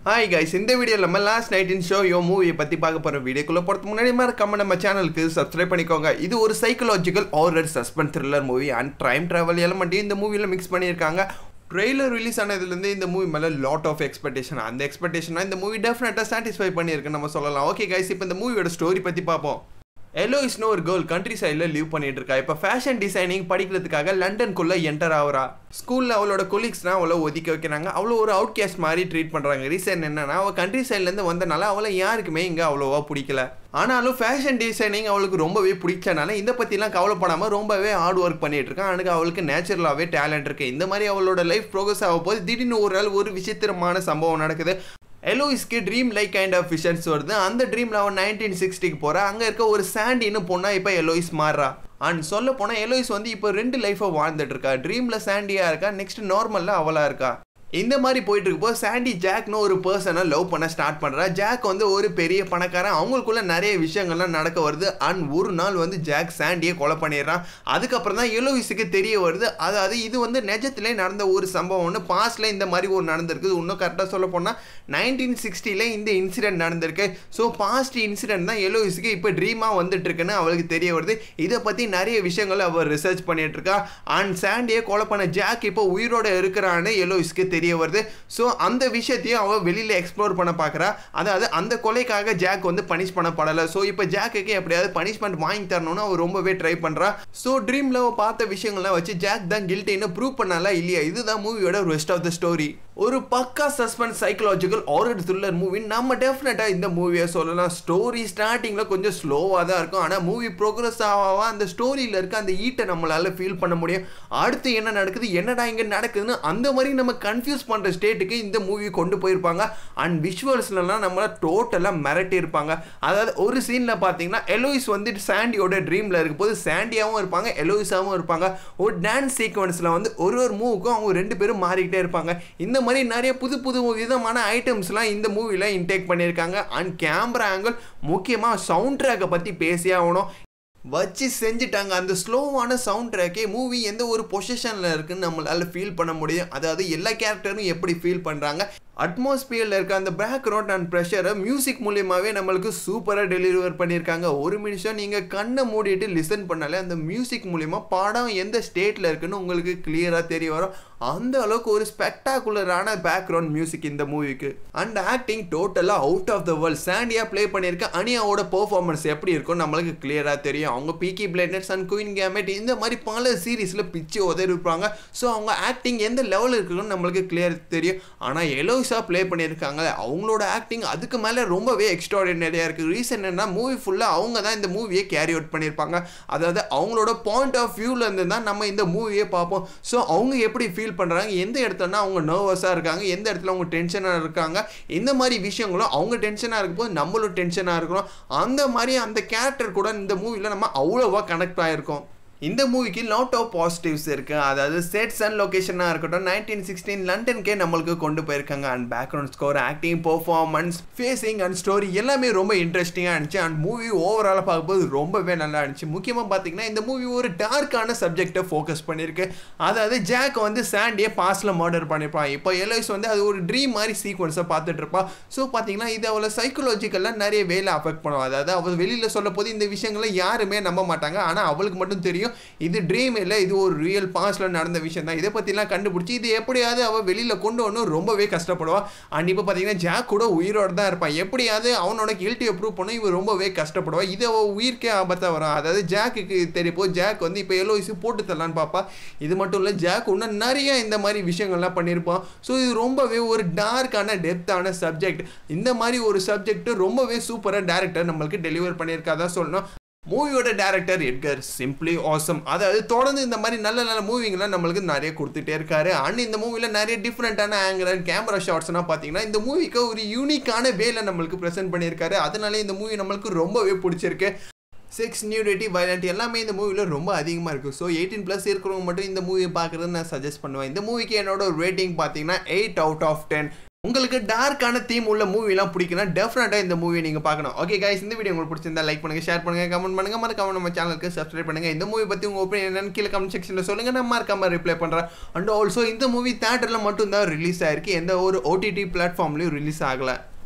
hi guys இந்த வீடியோவில் நம்ம Last Night in Soho மூவியை பற்றி பார்க்க போகிற வீடியோக்குள்ளே போகிறதுக்கு முன்னாடி மறக்காம நம்ம சேனலுக்கு சப்ஸ்கிரைப் பண்ணிக்கோங்க இது ஒரு psychological horror suspense thriller movie and time travel எலமெண்ட்டையும் இந்த மூவியில் மிக்ஸ் பண்ணியிருக்காங்க ட்ரெய்லர் ரிலீஸ் ஆனதுலேருந்து இந்த மூவி மேலே லாட் ஆஃப் எக்ஸ்பெக்டேஷன் அந்த எக்ஸ்பெக்டேஷனாக இந்த மூவி டெஃபினட்டாக சாட்டிஸ்ஃபை பண்ணியிருக்கு நம்ம சொல்லலாம் ஓகே கைஸ் இப்போ இந்த மூவியோட ஸ்டோரி பற்றி பார்ப்போம் எலோயிஸ்னு ஒரு கேர்ள் கண்ட்ரி சைடில் லீவ் பண்ணிட்டு இருக்கா இப்போ ஃபேஷன் டிசைனிங் படிக்கிறதுக்காக லண்டனுக்குள்ளே என்டர் ஆகுறா ஸ்கூலில் அவளோட கொலீக்ஸ்னால் அவளை ஒதுக்க வைக்கிறாங்க அவ்வளோ ஒரு அவுட் கேஸ்ட் மாதிரி ட்ரீட் பண்ணுறாங்க ரீசன் என்னன்னா அவள் கண்ட்ரி சைட்லேருந்து வந்தனால அவளை யாருக்குமே இங்கே அவ்வளோவா பிடிக்கல ஆனாலும் ஃபேஷன் டிசைனிங் அவளுக்கு ரொம்பவே பிடிச்சனால இந்த பற்றிலாம் கவலைப்படாமல் ரொம்பவே ஹார்ட் ஒர்க் பண்ணிட்டு இருக்கான் அவனுக்கு அவளுக்கு நேச்சுரலாகவே டேலண்ட் இருக்குது இந்த மாதிரி அவளோட லைஃப் ப்ரோக்ரஸ் ஆக போது திடீர்னு ஒரு நாள் ஒரு விசித்திரமான சம்பவம் நடக்குது எலோயிஸ்க்கு dream like kind of visions வருது அந்த ட்ரீமில் அவன் நைன்டீன் சிக்ஸ்டிக்கு போகிறா அங்கே இருக்க ஒரு சாண்டின்னு பொண்ணா இப்போ எலோயிஸ் மாறுறா அண்ட் சொல்ல போனால் எலோயிஸ் வந்து இப்போ ரெண்டு லைஃபை வாழ்ந்துட்டு இருக்கா ட்ரீமில் சாண்டியாக இருக்கா நெக்ஸ்ட் நார்மலில் அவளாக இருக்கா இந்த மாதிரி போயிட்டு இருக்கப்போ சாண்டி ஜாக்னு ஒரு பர்சனை லவ் பண்ண ஸ்டார்ட் பண்ணுறா ஜாக் வந்து ஒரு பெரிய பணக்காரன் அவங்களுக்குள்ள நிறைய விஷயங்கள்லாம் நடக்க வருது அண்ட் ஒரு நாள் வந்து ஜாக் சாண்டியை கொலை பண்ணிடுறான் அதுக்கப்புறம் தான் எலோயிஸுக்கு தெரிய வருது அதாவது இது வந்து நிஜத்திலே நடந்த ஒரு சம்பவம்னு பாஸ்டில் இந்த மாதிரி ஒரு நடந்திருக்குது இன்னும் கரெக்டாக சொல்ல போனால் நைன்டீன் சிக்ஸ்டியில் இந்த இன்சிடென்ட் நடந்திருக்கு ஸோ பாஸ்ட் இன்சிடென்ட் தான் எலோயிஸுக்கு இப்போ ட்ரீமாக வந்துட்டு இருக்குன்னு அவளுக்கு தெரிய வருது இதை பற்றி நிறைய விஷயங்கள் அவள் ரிசர்ச் பண்ணிட்டு இருக்கா அண்ட் சாண்டியை கொலை பண்ண ஜாக் இப்போ உயிரோட இருக்கிறான்னு எலோயிஸ்க்கு தெரிய வருது ஸோ அந்த விஷயத்தையும் அவள் வெளியில் எக்ஸ்ப்ளோர் பண்ண பார்க்குறா அதாவது அந்த கொலைக்காக ஜாக் வந்து பனிஷ் பண்ணப்படலை ஸோ இப்போ ஜாக்குக்கு எப்படியாவது பனிஷ்மெண்ட் வாங்கி தரணும்னு அவள் ரொம்பவே ட்ரை பண்ணுறா ஸோ ட்ரீமில் அவள் பார்த்த விஷயங்கள்லாம் வச்சு ஜாக் தான் கில்ட்டின்னு ப்ரூவ் பண்ணாலா இல்லையா இதுதான் மூவியோட ரெஸ்ட் ஆஃப் த ஸ்டோரி ஒரு பக்கா suspense psychological horror thriller movie நம்ம டெஃபினட்டாக இந்த மூவியை சொல்லலாம் ஸ்டோரி ஸ்டார்டிங்கில் கொஞ்சம் ஸ்லோவாக தான் இருக்கும் ஆனால் மூவி ப்ரோக்ரஸ் ஆக அந்த ஸ்டோரியில் இருக்க அந்த ஈட்டை நம்மளால் ஃபீல் பண்ண முடியும் அடுத்து என்ன நடக்குது என்னடா இங்கே நடக்குதுன்னு அந்த மாதிரி நம்ம கன்ஃபியூஸ் பண்ணுற ஸ்டேட்டுக்கு இந்த மூவி கொண்டு போயிருப்பாங்க அண்ட் விஷுவல்ஸ்லாம் நம்மளை டோட்டலாக மிரட்டி இருப்பாங்க அதாவது ஒரு சீனில் பார்த்தீங்கன்னா எலோயிஸ் வந்துட்டு சாண்டியோட ட்ரீமில் இருக்கும் போது சாண்டியாகவும் இருப்பாங்க எலோயிஸாகவும் இருப்பாங்க ஒரு டான்ஸ் சீக்வன்ஸில் வந்து ஒரு ஒரு மூவுக்கும் அவங்க ரெண்டு பேரும் மாறிக்கிட்டே இருப்பாங்க இந்த மாதிரி நிறைய புது புது விதமான ஐட்டம்ஸ்லாம் இந்த மூவியில் இன்டேக் பண்ணியிருக்காங்க அண்ட் கேமரா ஆங்கிள் முக்கியமாக சவுண்ட் ட்ராக்கை பற்றி பேசியே ஆகணும் வச்சு செஞ்சுட்டாங்க அந்த ஸ்லோவான சவுண்ட் ட்ராக்கே மூவி எந்த ஒரு பொசிஷனில் இருக்குன்னு நம்மளால் ஃபீல் பண்ண முடியும் அதாவது எல்லா கேரக்டரும் எப்படி ஃபீல் பண்ணுறாங்க அட்மாஸ்பியரில் இருக்க அந்த பேக்ரவுண்ட் அண்ட் ப்ரெஷரை மியூசிக் மூலியமாகவே நம்மளுக்கு சூப்பராக டெலிவர் பண்ணியிருக்காங்க ஒரு நிமிஷம் நீங்கள் கண்ணை மூடிட்டு லிசன் பண்ணாலே அந்த மியூசிக் மூலியமாக படம் எந்த ஸ்டேட்டில் இருக்குன்னு உங்களுக்கு கிளியராக தெரிய வரும் அந்த அளவுக்கு ஒரு ஸ்பெக்டாகுலரான பேக்ரவுண்ட் மியூசிக் இந்த மூவிக்கு அண்ட் ஆக்டிங் டோட்டலாக அவுட் ஆஃப் த வேர்ல்ட் சாண்டியாக ப்ளே பண்ணியிருக்க அனியாவோட பெர்ஃபார்மன்ஸ் எப்படி இருக்கும் நம்மளுக்கு கிளியராக தெரியும் அவங்க Peaky Blinders and Queen Gambit இந்த மாதிரி பல சீரீஸில் பிச்சு உதவி இருப்பாங்க ஸோ அவங்க ஆக்டிங் எந்த லெவலில் இருக்குன்னு நம்மளுக்கு கிளியர் தெரியும் ஆனால் எலோயிஸாக ப்ளே பண்ணியிருக்காங்க அவங்களோட ஆக்டிங் அதுக்கு மேலே ரொம்பவே எக்ஸ்ட்ராடினரியாக இருக்குது ரீசன் என்ன மூவி ஃபுல்லாக அவங்க தான் இந்த மூவியை கேரி அவுட் பண்ணியிருப்பாங்க அதாவது அவங்களோட பாயிண்ட் ஆஃப் வியூலேருந்து தான் நம்ம இந்த மூவியை பார்ப்போம் ஸோ அவங்க எப்படி ஃபீல் பண்ணுறாங்க எந்த இடத்துலனா அவங்க நர்வஸாக இருக்காங்க எந்த இடத்துல அவங்க டென்ஷனாக இருக்காங்க இந்த மாதிரி விஷயங்களும் அவங்க டென்ஷனாக இருக்கும்போது நம்மளும் டென்ஷனாக இருக்கிறோம் அந்த மாதிரி அந்த கேரக்டர் கூட இந்த மூவியில் நம்ம அவ்வளோவா கனெக்ட் ஆகிருக்கோம் இந்த மூவிக்கு லாட் ஆஃப் பாசிட்டிவ்ஸ் இருக்குது அதாவது செட்ஸ் அண்ட் லொக்கேஷனாக இருக்கட்டும் நைன்டீன் சிக்ஸ்டீன் லண்டனுக்கே நம்மளுக்கு கொண்டு போயிருக்காங்க and background score acting performance pacing and story எல்லாமே ரொம்ப இன்ட்ரெஸ்டிங்காக இருந்துச்சு அண்ட் மூவி ஓவராலாக பார்க்கும்போது ரொம்பவே நல்லா இருந்துச்சு முக்கியமாக பார்த்தீங்கன்னா இந்த மூவி ஒரு டார்க்கான சப்ஜெக்டை ஃபோக்கஸ் பண்ணியிருக்கு அதாவது ஜாக் வந்து சாண்டியை பாஸ்டில் மர்டர் பண்ணியிருப்பான் இப்போ எலோய்ஸ் வந்து அது ஒரு ட்ரீம் மாதிரி சீக்வன்ஸை பார்த்துட்டு இருப்பான் ஸோ பார்த்தீங்கன்னா இது அவளை சைக்கலாஜிக்கலாக நிறைய வேலை அஃபெக்ட் பண்ணும் அதாவது அவள் வெளியில் சொல்ல போது இந்த விஷயங்களை யாருமே நம்ப மாட்டாங்க ஆனால் அவளுக்கு மட்டும் தெரியும் இது ட்ரீம் இல்லை இது ஒரு ரியல் பாஸ்டில் நடந்த விஷயம் தான் இதை பற்றிலாம் கண்டுபிடிச்சி இது எப்படியாவது அவள் வெளியில் கொண்டு வரணும் ரொம்பவே கஷ்டப்படுவான் அண்ட் இப்போ பார்த்தீங்கன்னா ஜாக் கூட உயிரோடு தான் இருப்பான் எப்படியாவது அவனோட கில்ட்டியை ப்ரூவ் பண்ண இவன் ரொம்பவே கஷ்டப்படுவான் இது அவள் உயிர்க்கே ஆபத்தாக வரும் அதாவது ஜாக்குக்கு தெரியப்போ ஜாக் வந்து இப்போ எல்லோயிஸு போட்டு தரலான்னு பார்ப்பா இது மட்டும் இல்லை ஜாக் இன்னும் நிறைய இந்த மாதிரி விஷயங்கள்லாம் பண்ணியிருப்பான் ஸோ இது ரொம்பவே ஒரு டார்க்கான டெப்த்தான சப்ஜெக்ட் இந்த மாதிரி ஒரு சப்ஜெக்ட் ரொம்பவே சூப்பராக டேரக்டர் நம்மளுக்கு டெலிவர் பண்ணியிருக்காதான் சொல்லணும் மூவியோட டேரக்டர் எட்கர் சிம்பிளி ஆசம் அதாவது தொடர்ந்து இந்த மாதிரி நல்ல நல்ல மூவிங்கெலாம் நம்மளுக்கு நிறைய கொடுத்துட்டே இருக்காரு அண்ட் இந்த மூவியில் நிறைய டிஃப்ரெண்ட்டான ஆங்கிள் அண்ட் கேமரா ஷாட்ஸ்லாம் பார்த்தீங்கன்னா இந்த மூவிக்கு ஒரு யூனிக்கான வேல நம்மளுக்கு ப்ரெசென்ட் பண்ணியிருக்காரு அதனால இந்த மூவி நம்மளுக்கு ரொம்பவே பிடிச்சிருக்கு செக்ஸ் நியூடிட்டி வயலண்ட் எல்லாமே இந்த மூவியில் ரொம்ப அதிகமாக இருக்குது ஸோ எயிட்டீன் ப்ளஸ் இருக்கிறவங்க மட்டும் இந்த மூவியை பார்க்குறது நான் சஜஸ்ட் பண்ணுவேன் இந்த மூவிக்கு என்னோட ரேட்டிங் பார்த்தீங்கன்னா எயிட் அவுட் ஆஃப் டென் உங்களுக்கு டார்க்கான தீம் உள்ள மூவிலாம் பிடிக்குன்னா டெஃபினட்டாக இந்த மூவி நீங்கள் பார்க்கணும் ஓகே கைஸ் இந்த வீடியோ உங்களுக்கு பிடிச்சிருந்தா லைக் பண்ணுங்க ஷேர் பண்ணுங்க கமெண்ட் பண்ணுங்க மறக்காம நம்ம சேனலுக்கு சப்ஸ்கிரைப் பண்ணுங்க இந்த மூவி பற்றி உங்கள் ஒப்பீனியன் என்னன்னு கீழே கமெண்ட் செக்ஷனில் சொல்லுங்க நான் மறக்காம ரிப்ளை பண்ணுறேன் அண்ட் ஆல்சோ இந்த மூவி தேட்டரில் மட்டும் தான் ரிலீஸ் ஆயிருக்கு எந்த ஒரு ஓடிடி பிளாட்ஃபார்ம்லையும் ரிலீஸ் ஆகலை